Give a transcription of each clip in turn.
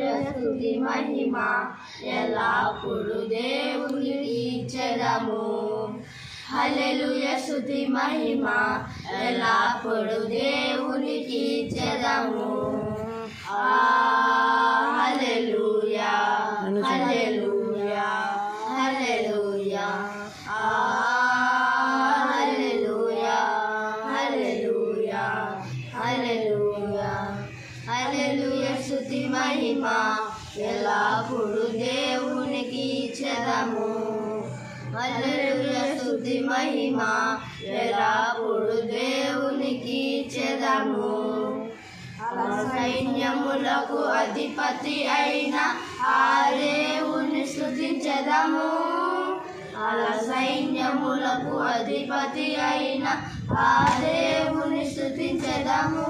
స్తుతి మహిమ ఎల్లప్పుడు దేవునికి ఇచ్చెదము హల్లెలూయ స్తుతి మహిమ ఎల్లప్పుడు దేవునికి ఇచ్చెదము ఆ హల్లెలూయా హల్లెలూయా హల్లెలూయా ఆ హల్లెలూయా హల్లెలూయా హల్లెలూయా హల్లెలూయా స్తుతి మహిమ ఎల్లప్పుడు దేవునికి ఇచ్చెదము హల్లెలూయా స్తుతి మహిమ ఎల్లప్పుడు దేవునికి ఇచ్చెదము సైన్యములకు అధిపతి అయిన ఆ దేవుని స్థుతించదము అల సైన్యములకు అధిపతి అయిన ఆ దేవుని స్థుతించదము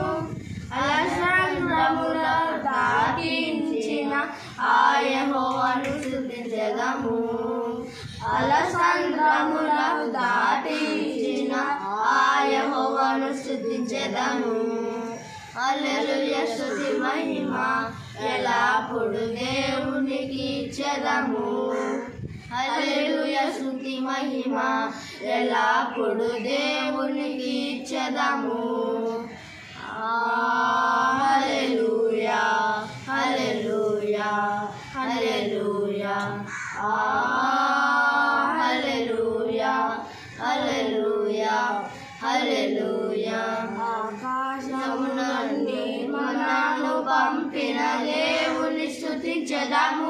అలసంద్రముల దాటించిన ఆ యెహోవాను స్థుతించదము అలసంద్రములకు దాటించిన ఆ యెహోవాను స్థుతించదము హల్లెలూయా స్తుతి మహిమ ఎల్లప్పుడు దేవునికి ఇచ్చెదము హల్లెలూయా స్తుతి మహిమ ఎల్లప్పుడు దేవునికి ఇచ్చెదము ఆ, హల్లెలూయా హల్లెలూయా హల్లెలూయా ఆ, హల్లెలూయా హల్లెలూయా హల్లెలూయా ఆకాశము నుండి మనను పంపిన దేవుని స్తుతించదము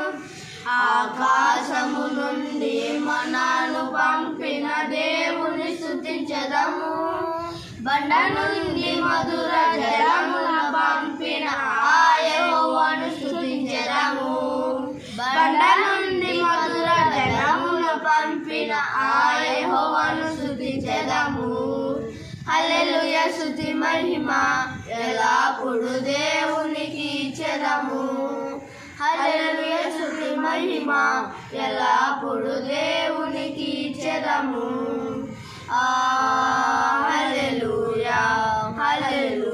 ఆకాశము నుండి మనను పంపిన దేవుని స్తుతించదము బండ నుండి మధుర జలమున పంపిన ఆయహోవాను స్తుతించదము బండ నుండి మధుర జలమున పంపిన ఆయహోవాను స్తుతించదము హల్లెలూయా స్తుతి మహిమ ఎల్లప్పుడు దేవునికి ఇచ్చెదము హల్లెలూయా స్తుతి మహిమ ఎల్లప్పుడు దేవునికి ఇచ్చెదము ఆ హల్లెలూయా హల్లెలూయా